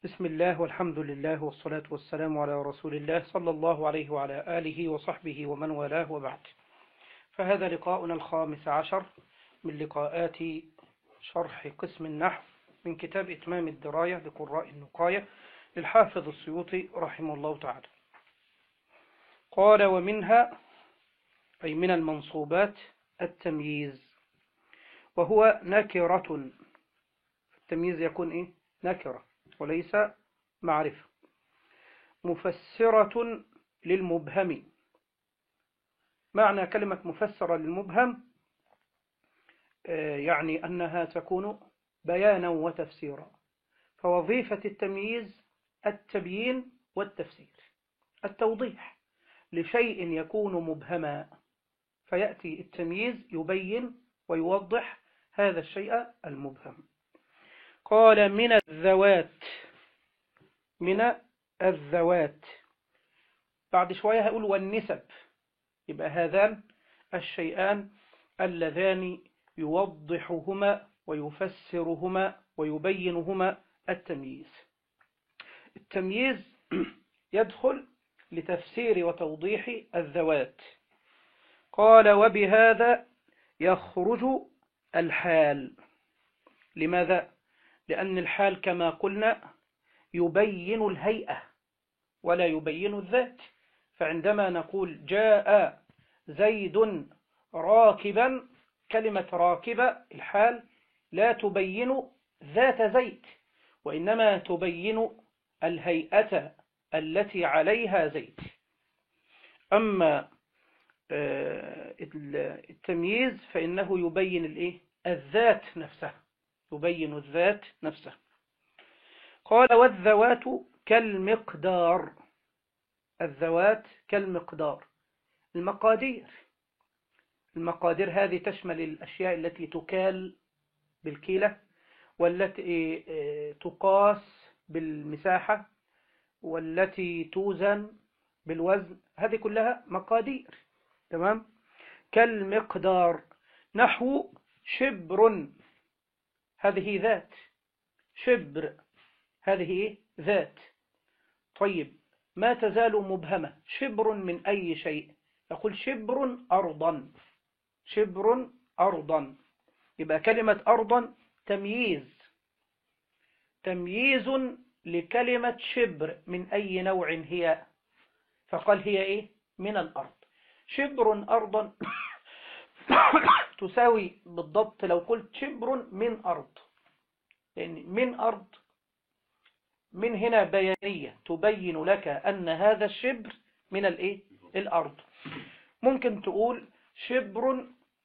بسم الله والحمد لله والصلاة والسلام على رسول الله صلى الله عليه وعلى آله وصحبه ومن والاه وبعد فهذا لقاؤنا الخامس عشر من لقاءات شرح قسم النحو من كتاب إتمام الدراية لقراء النقاية للحافظ السيوطي رحمه الله تعالى قال ومنها أي من المنصوبات التمييز وهو نكرة التمييز يكون إيه؟ نكرة وليس معرفة مفسرة للمبهم معنى كلمة مفسرة للمبهم يعني أنها تكون بيانا وتفسيرا فوظيفة التمييز التبيين والتفسير التوضيح لشيء يكون مبهما فيأتي التمييز يبين ويوضح هذا الشيء المبهم قال من الذوات من الذوات بعد شوية هقول والنسب يبقى هذان الشيئان اللذان يوضحهما ويفسرهما ويبينهما التمييز التمييز يدخل لتفسير وتوضيح الذوات قال وبهذا يخرج الحال لماذا؟ لأن الحال كما قلنا يبين الهيئة ولا يبين الذات فعندما نقول جاء زيد راكبا كلمة راكبة الحال لا تبين ذات زيد وإنما تبين الهيئة التي عليها زيد أما التمييز فإنه يبين الإيه؟ الذات نفسها يبين الذات نفسها قال والذوات كالمقدار الذوات كالمقدار المقادير المقادير هذه تشمل الأشياء التي تكال بالكيلة والتي تقاس بالمساحة والتي توزن بالوزن هذه كلها مقادير تمام كالمقدار نحو شبر هذه ذات شبر هذه ذات طيب ما تزال مبهمة شبر من أي شيء يقول شبر أرضا شبر أرضا يبقى كلمة أرضا تمييز تمييز لكلمة شبر من أي نوع هي فقال هي إيه من الأرض شبر أرضا تساوي بالضبط لو قلت شبر من أرض يعني من أرض من هنا بيانية تبين لك أن هذا الشبر من الإيه؟ الأرض ممكن تقول شبر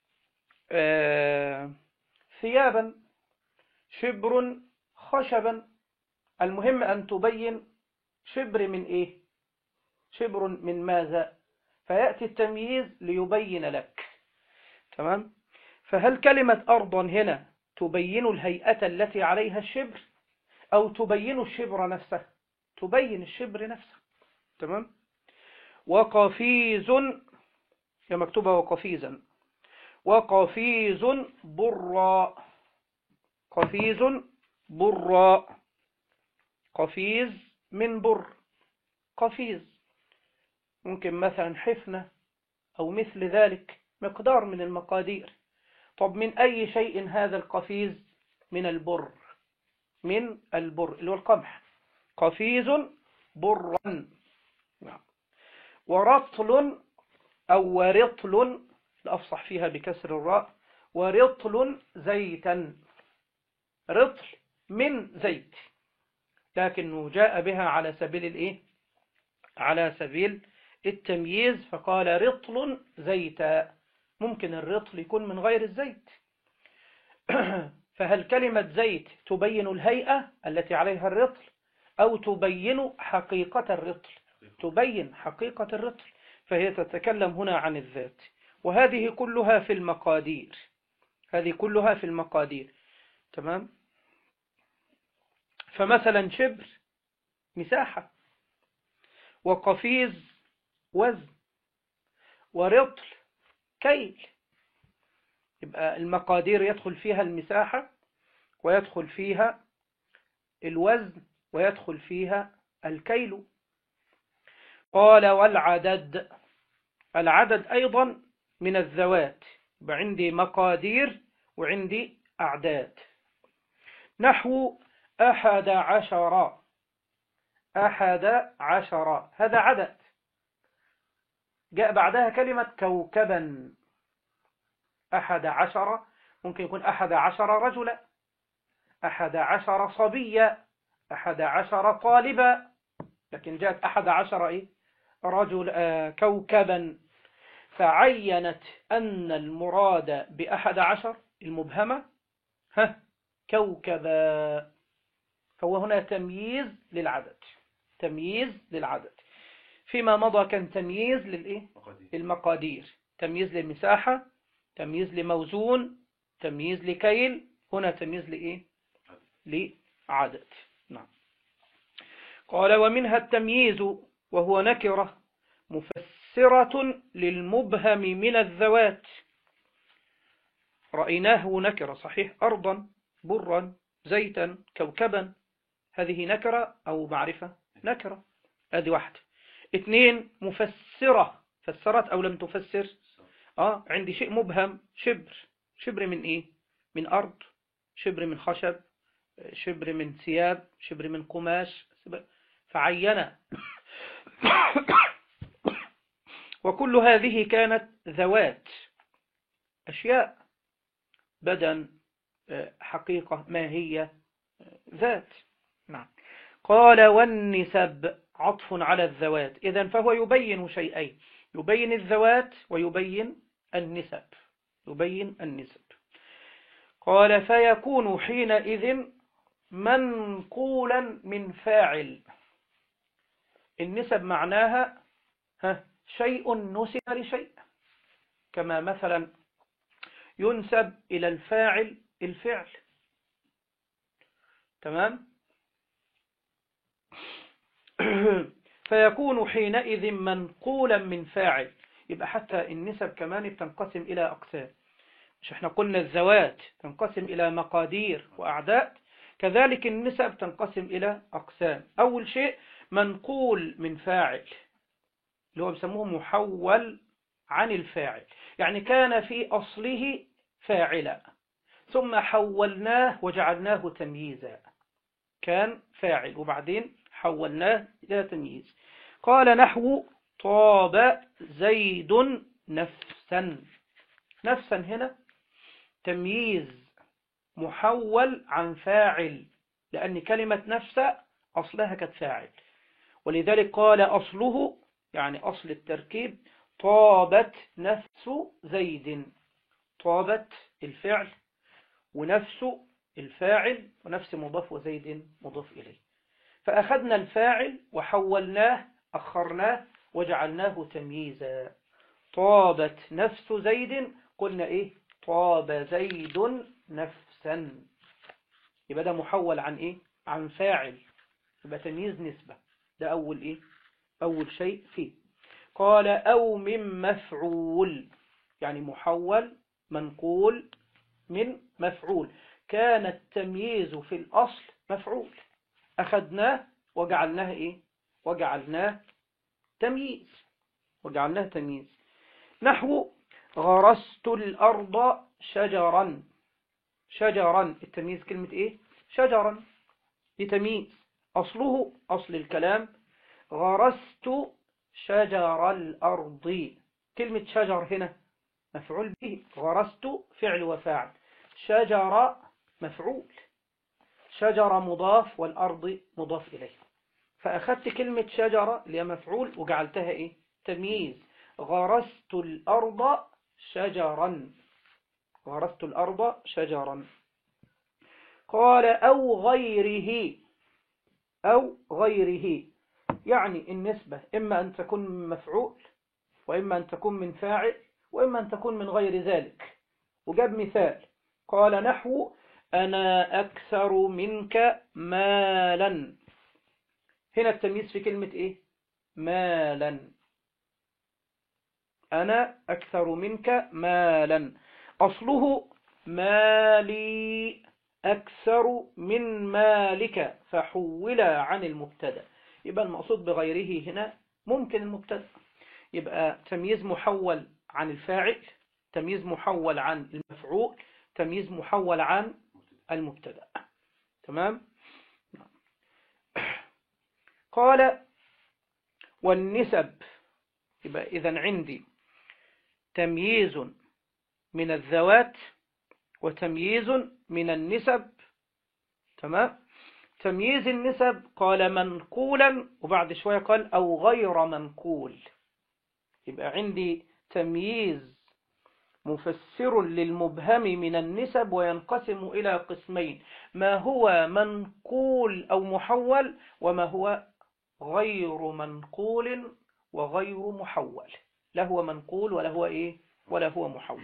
آه ثيابا شبر خشبا المهم أن تبين شبر من إيه شبر من ماذا فيأتي التمييز ليبين لك تمام فهل كلمة أرضا هنا تبين الهيئة التي عليها الشبر أو تبين الشبر نفسه تبين الشبر نفسه تمام وقفيز هي مكتوبة وقفيزا وقفيز براء قفيز براء قفيز من بر قفيز ممكن مثلا حفنة أو مثل ذلك مقدار من المقادير طب من أي شيء هذا القفيز من البر من البر اللي هو القمح قفيز برا ورطل أو ورطل الأفصح فيها بكسر الراء ورطل زيتا رطل من زيت لكنه جاء بها على سبيل الايه على سبيل التمييز فقال رطل زيتا ممكن الرطل يكون من غير الزيت فهل كلمة زيت تبين الهيئة التي عليها الرطل أو تبين حقيقة الرطل تبين حقيقة الرطل فهي تتكلم هنا عن الذات وهذه كلها في المقادير هذه كلها في المقادير تمام فمثلا شبر مساحة وقفيز وزن ورطل كيل يبقى المقادير يدخل فيها المساحة ويدخل فيها الوزن ويدخل فيها الكيل قال والعدد العدد أيضا من الذوات عندي مقادير وعندي أعداد نحو أحد عشر أحد عشر هذا عدد جاء بعدها كلمة كوكبا أحد عشر ممكن يكون أحد عشر رجلا أحد عشر صبيا أحد عشر طالبا لكن جاءت أحد عشر إيه؟ رجل آه كوكبا فعينت أن المراد بأحد عشر المبهمة ها كوكبا فهو هنا تمييز للعدد تمييز للعدد فيما مضى كان تمييز للإيه؟ المقادير تمييز للمساحة تمييز لموزون تمييز لكيل هنا تمييز لإيه لعدد نعم قال ومنها التمييز وهو نكرة مفسرة للمبهم من الذوات رأيناه نكرة صحيح أرضا برا زيتا كوكبا هذه نكرة أو معرفة نكرة هذه واحدة اثنين مفسرة فسرت أو لم تفسر آه عندي شيء مبهم شبر شبر من إيه من أرض شبر من خشب شبر من ثياب شبر من قماش فعين وكل هذه كانت ذوات أشياء بدن حقيقة ما هي ذات نعم قال والنسب عطف على الذوات إذا فهو يبين شيئين يبين الذوات ويبين النسب يبين النسب قال فيكون حينئذ منقولا من فاعل النسب معناها ها شيء نسب لشيء كما مثلا ينسب إلى الفاعل الفعل تمام فيكون حينئذ منقولا من فاعل يبقى حتى النسب كمان بتنقسم إلى أقسام مش احنا قلنا الزوات تنقسم إلى مقادير وأعداد كذلك النسب تنقسم إلى أقسام أول شيء منقول من فاعل اللي هو بيسموه محول عن الفاعل يعني كان في أصله فاعلا ثم حولناه وجعلناه تمييزا كان فاعل وبعدين حولناه إلى تمييز قال نحو طاب زيد نفسا نفسا هنا تمييز محول عن فاعل لأن كلمة نفس أصلها كانت فاعل ولذلك قال أصله يعني أصل التركيب طابت نفس زيد طابت الفعل ونفس الفاعل ونفس مضاف وزيد مضاف إليه فأخذنا الفاعل وحولناه أخرناه وجعلناه تمييزا طابت نفس زيد قلنا إيه طاب زيد نفسا يبقى ده محول عن إيه عن فاعل يبقى تمييز نسبة ده أول إيه أول شيء فيه قال أو من مفعول يعني محول منقول من مفعول كان التمييز في الأصل مفعول أخذناه وجعلناه إيه وجعلناه تمييز وجعلناه تمييز نحو غرست الأرض شجرا شجرا التمييز كلمة إيه شجرا لتمييز أصله أصل الكلام غرست شجر الأرض كلمة شجر هنا مفعول به غرست فعل وفاعل شجر مفعول شجر مضاف والأرض مضاف إليه فأخذت كلمة شجرة اللي هي مفعول وجعلتها إيه تمييز غرست الأرض شجرا غرست الأرض شجرا قال أو غيره أو غيره يعني النسبة إما أن تكون مفعول وإما أن تكون من فاعل وإما أن تكون من غير ذلك وجاب مثال قال نحو أنا أكثر منك مالا هنا التمييز في كلمة إيه مالا أنا أكثر منك مالا أصله مالي أكثر من مالك فحول عن المبتدا يبقى المقصود بغيره هنا ممكن المبتدا يبقى تمييز محول عن الفاعل تمييز محول عن المفعول تمييز محول عن المبتدا تمام قال والنسب يبقى إذا عندي تمييز من الذوات وتمييز من النسب تمام تمييز النسب قال منقولا وبعد شوية قال أو غير منقول يبقى عندي تمييز مفسر للمبهم من النسب وينقسم إلى قسمين ما هو منقول أو محول وما هو غير منقول وغير محول لا هو منقول ولا هو إيه ولا هو محول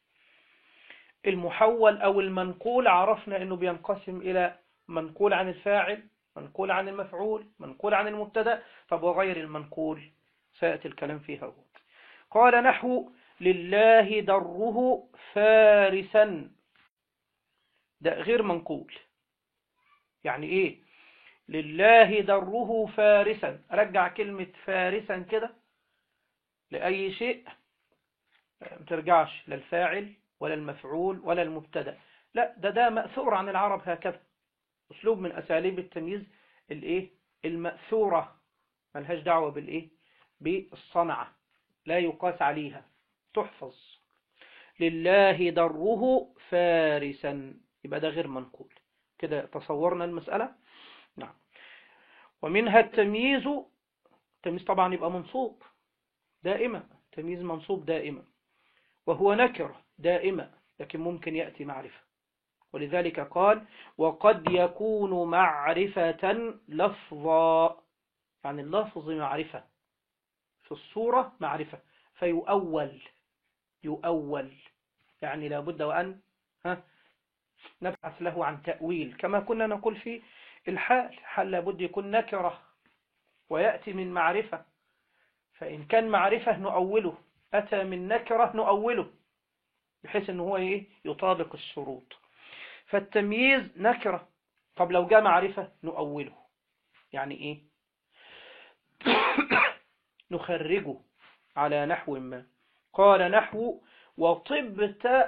المحول أو المنقول عرفنا أنه بينقسم إلى منقول عن الفاعل منقول عن المفعول منقول عن المبتدا طب وغير المنقول سيأتي الكلام فيها قال نحو لله دره فارسا ده غير منقول يعني ايه لله دره فارسا ارجع كلمة فارسا كده لأي شيء ما ترجعش للفاعل ولا المفعول ولا المبتدا لا ده ده مأثور عن العرب هكذا أسلوب من أساليب التمييز الايه المأثورة ملهاش دعوة بالايه بالصنعة لا يقاس عليها تحفظ لله دره فارسا يبقى ده غير منقول كده تصورنا المسألة نعم ومنها التمييز التمييز طبعا يبقى منصوب دائما تمييز منصوب دائما وهو نكرة دائما لكن ممكن يأتي معرفة ولذلك قال وقد يكون معرفة لفظا يعني اللفظ معرفة في الصورة معرفة فيؤول يؤول يعني لابد وأن ها نبحث له عن تأويل كما كنا نقول في الحال حال لابد يكون نكرة ويأتي من معرفة فإن كان معرفة نؤوله أتى من نكرة نؤوله بحيث أنه هو إيه يطابق الشروط فالتمييز نكرة طب لو جاء معرفة نؤوله يعني إيه نخرجه على نحو ما قال نحو وطبت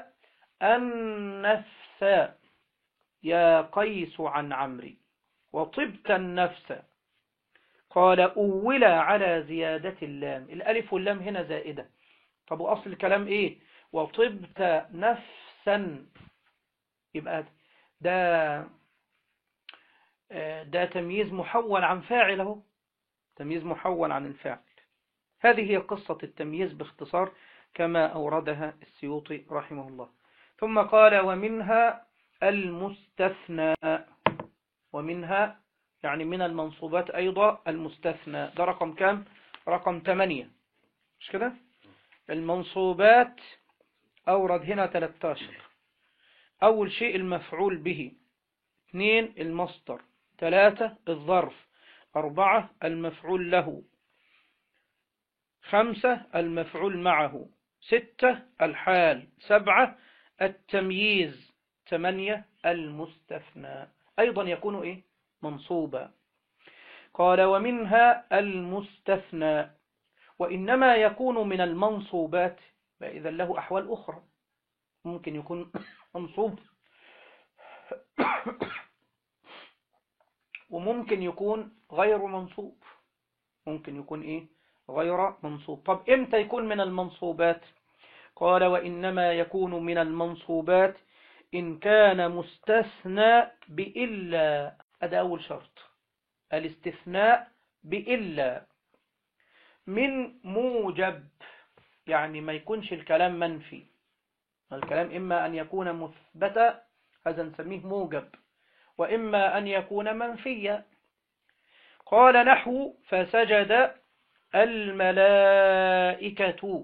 النفس يا قيس عن عمري وطبت النفس قال أول على زيادة اللام الألف واللام هنا زائدة طب وأصل الكلام إيه وطبت نفسا يبقى ده ده تمييز محول عن فاعله تمييز محول عن الفاعل هذه هي قصة التمييز باختصار كما أوردها السيوطي رحمه الله ثم قال ومنها المستثنى ومنها يعني من المنصوبات أيضا المستثنى ده رقم كام رقم 8 مش كده المنصوبات أورد هنا 13 أول شيء المفعول به اثنين المصدر ثلاثة الظرف أربعة المفعول له خمسة المفعول معه ستة الحال سبعة التمييز ثمانية المستثنى أيضا يكون إيه منصوبا قال ومنها المستثنى وإنما يكون من المنصوبات إذا له أحوال أخرى ممكن يكون منصوب وممكن يكون غير منصوب ممكن يكون إيه غير منصوب طب إمتى يكون من المنصوبات قال وإنما يكون من المنصوبات إن كان مستثنى بإلا هذا أول شرط الاستثناء بإلا من موجب يعني ما يكونش الكلام منفي الكلام إما أن يكون مثبتا هذا نسميه موجب وإما أن يكون منفيا قال نحو فسجد الملائكة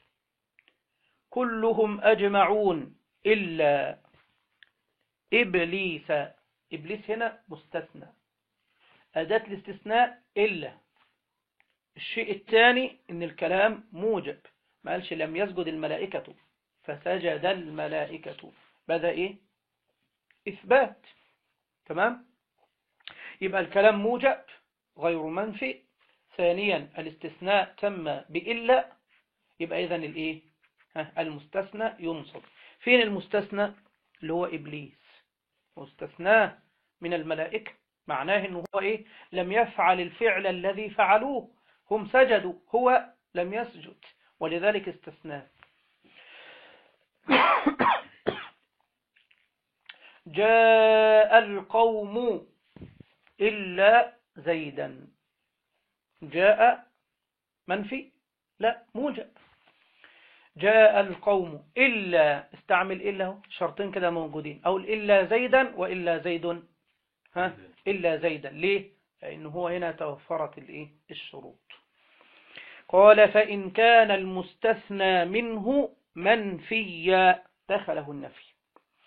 كلهم أجمعون إلا إبليس إبليس هنا مستثنى أداة الاستثناء إلا الشيء الثاني إن الكلام موجب ما قالش لم يسجد الملائكة فسجد الملائكة بدأ إيه إثبات تمام يبقى الكلام موجب غير منفي ثانيا الاستثناء تم بإلا يبقى إذن الإيه ها المستثنى ينصب فين المستثنى اللي هو إبليس مستثناه من الملائكة معناه إنه هو إيه لم يفعل الفعل الذي فعلوه هم سجدوا هو لم يسجد ولذلك استثناه جاء القوم إلا زيدا جاء منفي لا موجب جاء القوم إلا استعمل إلا شرطين كده موجودين أو إلا زيدا وإلا زيد ها إلا زيدا ليه لأنه هو هنا توفرت الإيه الشروط قال فإن كان المستثنى منه منفيا دخله النفي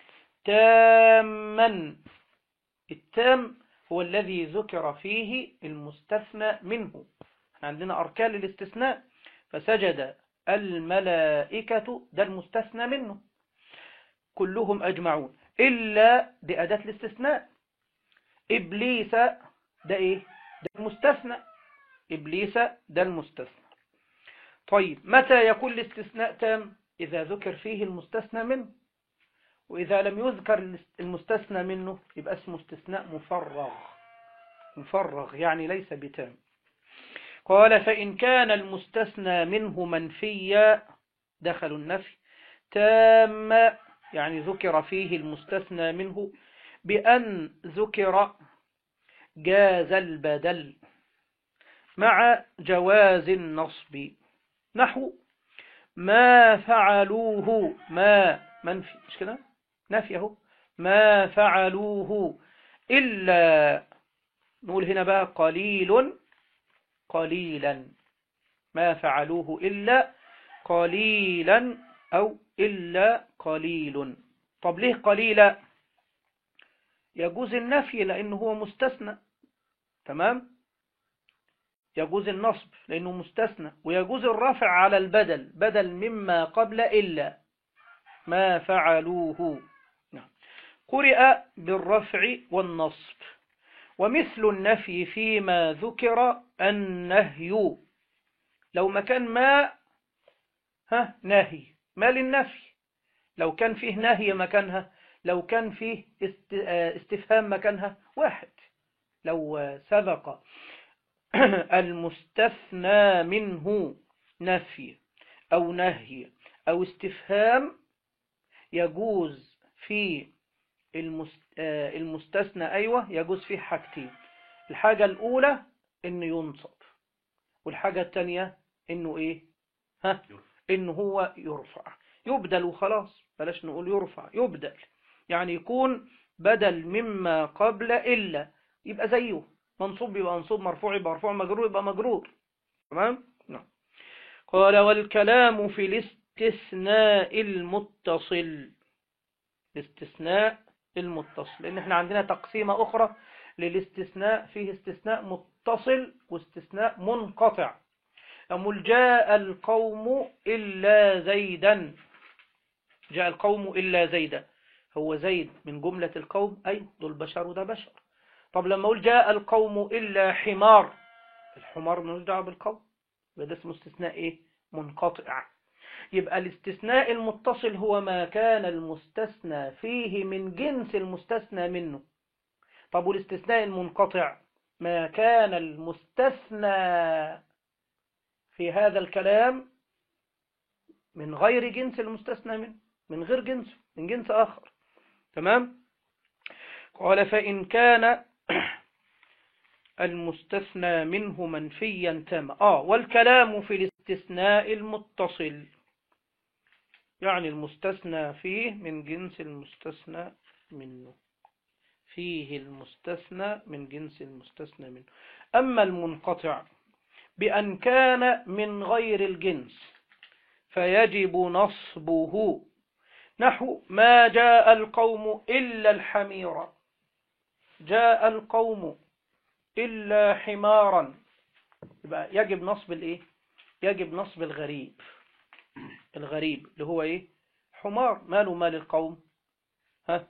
تاما التام هو الذي ذكر فيه المستثنى منه عندنا أركان للاستثناء فسجد الملائكة ده المستثنى منه كلهم أجمعون إلا دي أداة الاستثناء إبليس ده إيه ده المستثنى إبليس ده المستثنى طيب متى يكون الاستثناء تام إذا ذكر فيه المستثنى منه وإذا لم يذكر المستثنى منه يبقى اسمه استثناء مفرغ مفرغ يعني ليس بتام قال فإن كان المستثنى منه منفيا دخل النفي تام يعني ذكر فيه المستثنى منه بأن ذكر جاز البدل مع جواز النصب نحو ما فعلوه ما منفي مش كده نفيه ما فعلوه إلا نقول هنا بقى قليل قليلا ما فعلوه إلا قليلا أو إلا قليل طب ليه قليلا يجوز النفي لأنه هو مستثنى تمام يجوز النصب لأنه مستثنى ويجوز الرفع على البدل بدل مما قبل إلا ما فعلوه نعم. قرئ بالرفع والنصب ومثل النفي فيما ذكر النهي لو مكان ما ها نهي ما للنفي لو كان فيه نهي مكانها لو كان فيه استفهام مكانها واحد لو سبق المستثنى منه نفي أو نهي أو استفهام يجوز في المستثنى أيوة يجوز فيه حاجتين الحاجة الأولى إنه ينصب والحاجة الثانية إنه إيه ها إنه هو يرفع يبدل وخلاص بلاش نقول يرفع يبدل يعني يكون بدل مما قبل إلا يبقى زيه منصوب يبقى منصوب مرفوع يبقى مرفوع مجرور يبقى مجرور تمام نعم قال والكلام في الاستثناء المتصل الاستثناء المتصل لأن احنا عندنا تقسيمة أخرى للاستثناء فيه استثناء متصل واستثناء منقطع أمول جاء القوم إلا زيدا جاء القوم إلا زيدا هو زيد من جملة القوم أي دول بشر وده بشر طب لما أقول جاء القوم إلا حمار الحمار ملوش دعوه بالقوم يبقى ده اسمه استثناء إيه منقطع يبقى الاستثناء المتصل هو ما كان المستثنى فيه من جنس المستثنى منه طب والاستثناء المنقطع ما كان المستثنى في هذا الكلام من غير جنس المستثنى منه من غير جنسه من جنس آخر تمام قال فإن كان المستثنى منه منفيا تاما آه والكلام في الاستثناء المتصل يعني المستثنى فيه من جنس المستثنى منه فيه المستثنى من جنس المستثنى منه أما المنقطع بأن كان من غير الجنس فيجب نصبه نحو ما جاء القوم إلا الحمير جاء القوم إلا حمارا يبقى يجب نصب الإيه يجب نصب الغريب الغريب اللي هو إيه حمار ماله مال القوم ها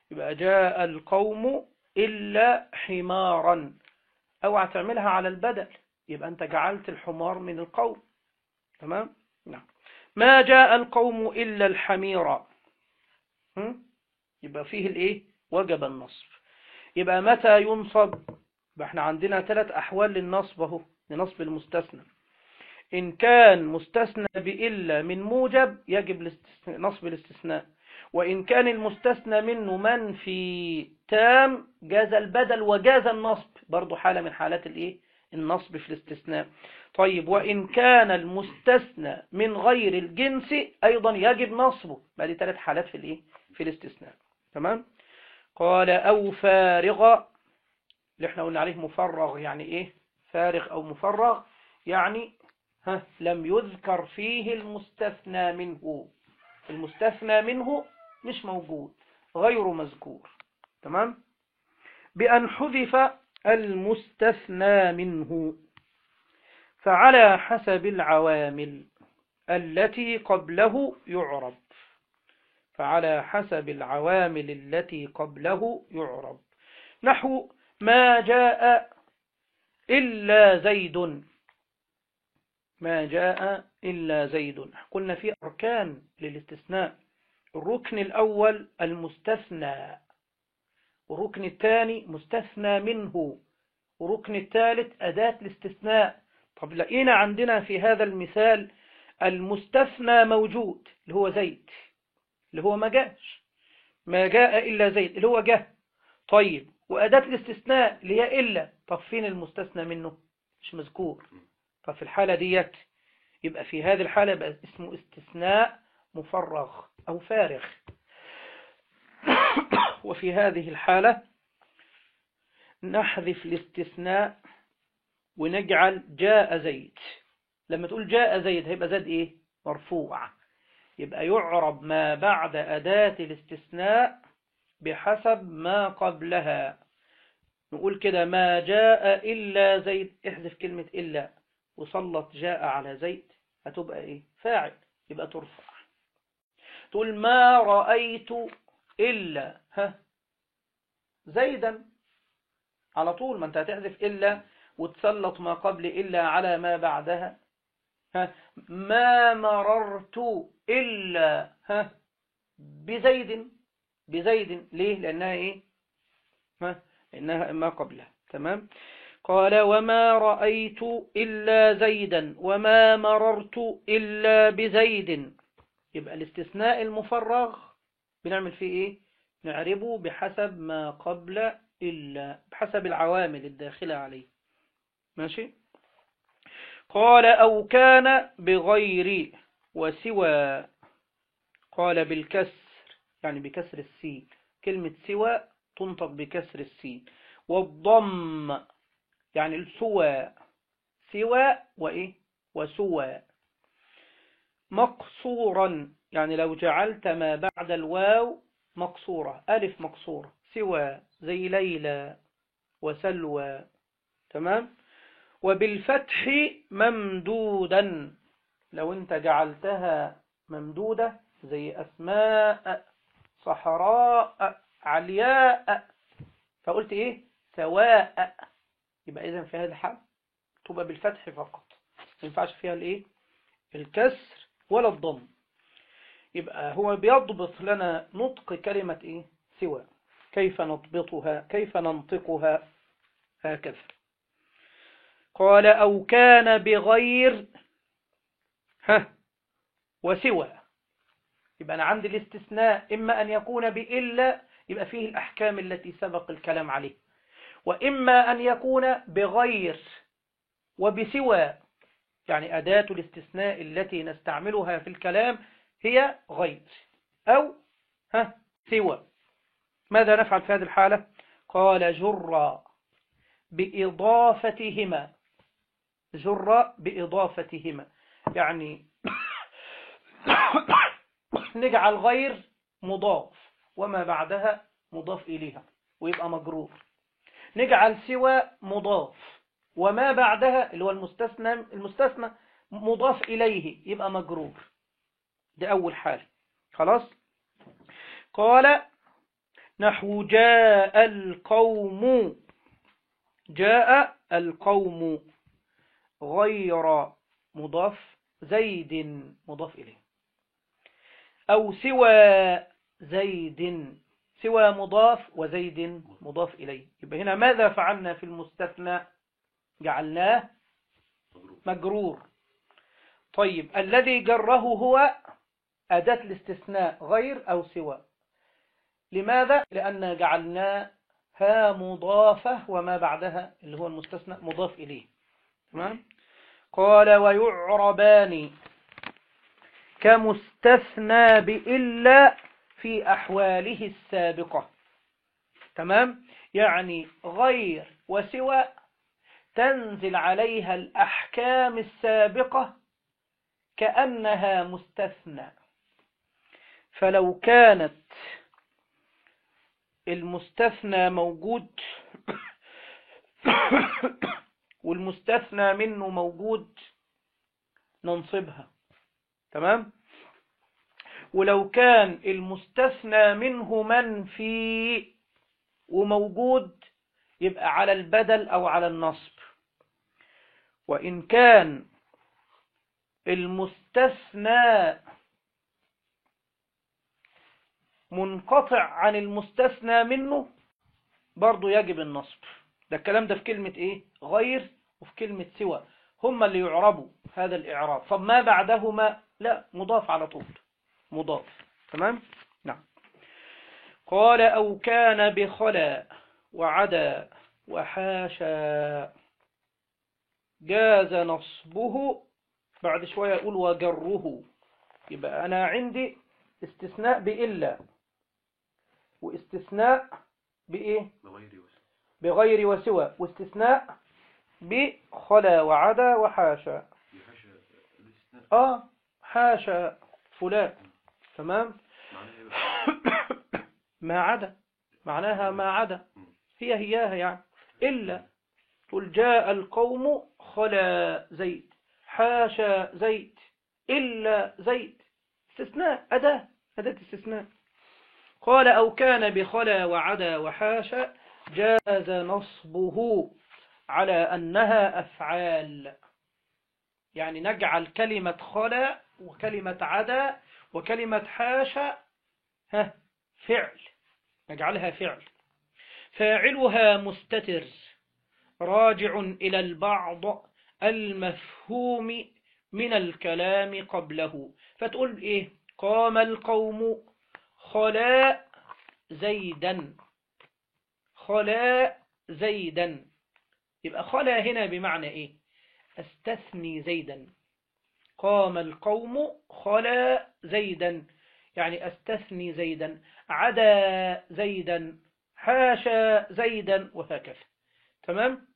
يبقى جاء القوم إلا حمارا اوعى تعملها على البدل يبقى أنت جعلت الحمار من القوم تمام نعم ما جاء القوم إلا الحميرا هم؟ يبقى فيه الايه وجب النصب يبقى متى ينصب يبقى احنا عندنا ثلاث أحوال للنصب اهو لنصب المستثنى إن كان مستثنى بإلا من موجب يجب الاستثناء نصب الاستثناء وإن كان المستثنى منه منفي تام جاز البدل وجاز النصب برضو حالة من حالات الايه النصب في الاستثناء طيب وإن كان المستثنى من غير الجنس أيضا يجب نصبه ما دي ثلاث حالات في الايه في الاستثناء تمام قال أو فارغ اللي احنا قلنا عليه مفرغ يعني ايه فارغ أو مفرغ يعني ها لم يذكر فيه المستثنى منه المستثنى منه مش موجود غير مذكور تمام بأن حذف المستثنى منه فعلى حسب العوامل التي قبله يعرب فعلى حسب العوامل التي قبله يعرب نحو ما جاء إلا زيد ما جاء إلا زيد قلنا في أركان للاستثناء الركن الأول المستثنى والركن الثاني مستثنى منه والركن الثالث أداة الاستثناء طب لقينا عندنا في هذا المثال المستثنى موجود اللي هو زيد اللي هو ما جاءش ما جاء إلا زيد اللي هو جه طيب وأداة الاستثناء اللي هي إلا طب فين المستثنى منه مش مذكور طب في الحالة ديت يبقى في هذه الحالة يبقى اسمه استثناء مفرغ أو فارغ وفي هذه الحالة نحذف الاستثناء ونجعل جاء زيد لما تقول جاء زيد هيبقى زاد ايه مرفوع يبقى يعرب ما بعد أداة الاستثناء بحسب ما قبلها نقول كده ما جاء إلا زيد احذف كلمة إلا وسلط جاء على زيد هتبقى ايه فاعل يبقى ترفع تقول ما رأيت إلا ها زيدا على طول ما انت هتحذف إلا وتسلط ما قبل إلا على ما بعدها ها ما مررت إلا ها بزيد بزيد ليه لأنها إيه ها لأنها ما قبلها تمام قال وما رأيت إلا زيدا وما مررت إلا بزيد يبقى الاستثناء المفرغ بنعمل فيه إيه نعربه بحسب ما قبل إلا بحسب العوامل الداخلة عليه ماشي قال أو كان بغير وسوى قال بالكسر يعني بكسر السين كلمة سوى تنطق بكسر السين والضم يعني السوى سوى وإيه وسوى مقصورا يعني لو جعلت ما بعد الواو مقصورة ألف مقصورة سوى زي ليلى وسلوى تمام وبالفتح ممدودا لو انت جعلتها ممدودة زي أسماء صحراء علياء فقلت ايه سواء يبقى اذا في هذا الحال تبقى بالفتح فقط ما ينفعش فيها الايه الكسر ولا الضم يبقى هو بيضبط لنا نطق كلمة ايه سوى كيف نضبطها كيف ننطقها هكذا قال أو كان بغير ها وسوى يبقى أنا عندي الاستثناء إما أن يكون بإلا يبقى فيه الأحكام التي سبق الكلام عليه وإما أن يكون بغير وبسوى يعني أداة الاستثناء التي نستعملها في الكلام هي غير أو ها سوى ماذا نفعل في هذه الحالة قال جر بإضافتهما جر بإضافتهما يعني نجعل غير مضاف وما بعدها مضاف إليها ويبقى مجرور نجعل سوى مضاف وما بعدها اللي هو المستثنى المستثنى مضاف إليه يبقى مجرور دي أول حالة خلاص قال نحو جاء القوم جاء القوم غير مضاف زيد مضاف إليه أو سوى زيد سوى مضاف وزيد مضاف إليه يبقى هنا ماذا فعلنا في المستثنى جعلناه مجرور طيب الذي جره هو أداة الاستثناء غير أو سوى لماذا؟ لأن جعلناها مضافة وما بعدها اللي هو المستثنى مضاف إليه تمام؟ قال ويعربان كمستثنى بإلا في أحواله السابقة تمام يعني غير وسوى تنزل عليها الأحكام السابقة كأنها مستثنى فلو كانت المستثنى موجود والمستثنى منه موجود ننصبها تمام ولو كان المستثنى منه منفي وموجود يبقى على البدل أو على النصب وإن كان المستثنى منقطع عن المستثنى منه برضو يجب النصب ده الكلام ده في كلمة ايه غير وفي كلمة سوى هما اللي يعربوا هذا الإعراب فما بعدهما لا مضاف على طول مضاف تمام نعم قال أو كان بخلا وعدا وحاشا جاز نصبه بعد شوية يقول وجره يبقى أنا عندي استثناء بإلا واستثناء بإيه بغير وسوى واستثناء بخلا وعدا وحاشا آه حاشا فلان تمام ما عدا معناها ما عدا هي هياها يعني إلا قل جاء القوم خلا زيد حاشا زيد إلا زيد استثناء أداة أداة استثناء قال أو كان بخلا وعدا وحاشا جاز نصبه على أنها أفعال يعني نجعل كلمة خلا وكلمة عدا وكلمة حاشا ها فعل نجعلها فعل فاعلها مستتر راجع إلى البعض المفهوم من الكلام قبله فتقول إيه قام القوم خلاء زيدا خلاء زيدا يبقى خلا هنا بمعنى إيه استثني زيدا قام القوم خلا زيدا يعني استثني زيدا عدا زيدا حاشا زيدا وهكذا تمام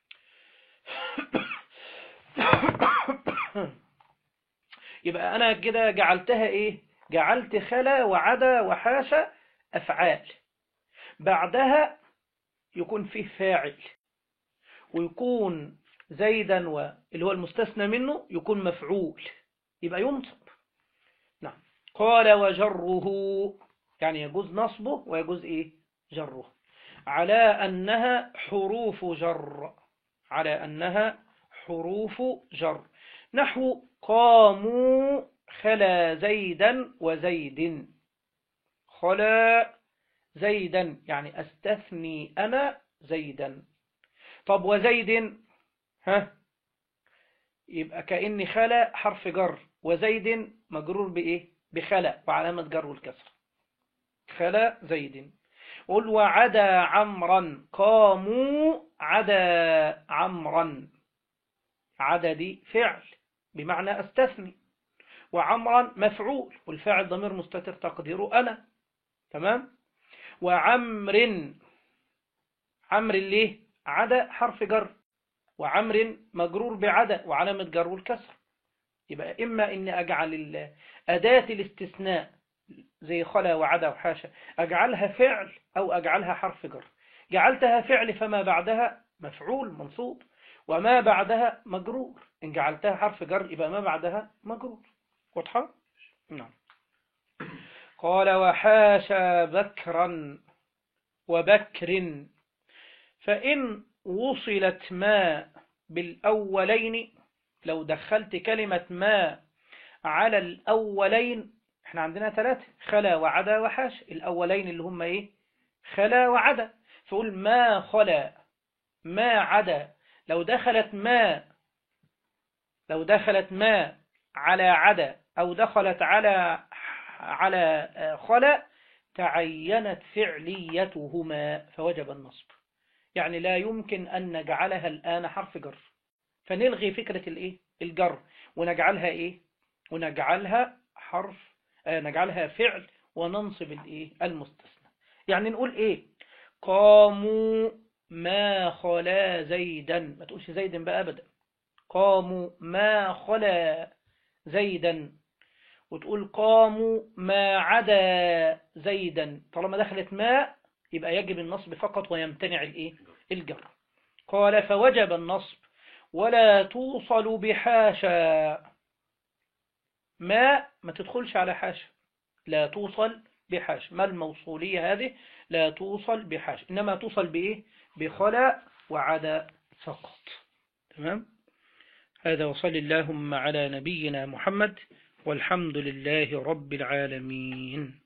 يبقى أنا كده جعلتها إيه جعلت خلا وعدا وحاشا أفعال بعدها يكون فيه فاعل ويكون زيدا و... اللي هو المستثنى منه يكون مفعول يبقى ينصب نعم قال وجره يعني يجوز نصبه ويجوز إيه جره على أنها حروف جر على أنها حروف جر نحو قاموا خلا زيدا وزيد خلا زيدا يعني استثني أنا زيدا طب وزيد ها يبقى كأني خلا حرف جر وزيد مجرور بإيه بخلا وعلامة جر الكسر خلا زيد قل وعدا عمرا قاموا عدا عمرا عدا دي فعل بمعنى استثني وعمرا مفعول والفاعل ضمير مستتر تقديره أنا تمام وعمر عمر ليه عدا حرف جر وعمر مجرور بعدا وعلامة جر الكسر يبقى إما إني أجعل أداة الاستثناء زي خلا وعدا وحاشا أجعلها فعل أو أجعلها حرف جر جعلتها فعل فما بعدها مفعول منصوب وما بعدها مجرور إن جعلتها حرف جر يبقى ما بعدها مجرور واضحة؟ نعم قال وحاشا بكرا وبكر فإن وصلت ما بالأولين لو دخلت كلمة ما على الأولين احنا عندنا ثلاثة خلا وعدا وحاش الأولين اللي هم ايه خلا وعدا فقول ما خلا ما عدا لو دخلت ما لو دخلت ما على عدا أو دخلت على على خلا تعينت فعليتهما فوجب النصب يعني لا يمكن أن نجعلها الآن حرف جر فنلغي فكرة الايه الجر ونجعلها ايه ونجعلها حرف آه نجعلها فعل وننصب الايه المستثنى يعني نقول ايه قاموا ما خلا زيدا ما تقولش زيدا بقى ابدا قاموا ما خلا زيدا وتقول قاموا ما عدا زيدا طالما دخلت ما يبقى يجب النصب فقط ويمتنع الايه الجر قال فوجب النصب ولا توصل بحاشا ما ما تدخلش على حاشا لا توصل بحاشا ما الموصولية هذه لا توصل بحاشا إنما توصل بإيه بخلا وعدا فقط تمام هذا وصل اللهم على نبينا محمد والحمد لله رب العالمين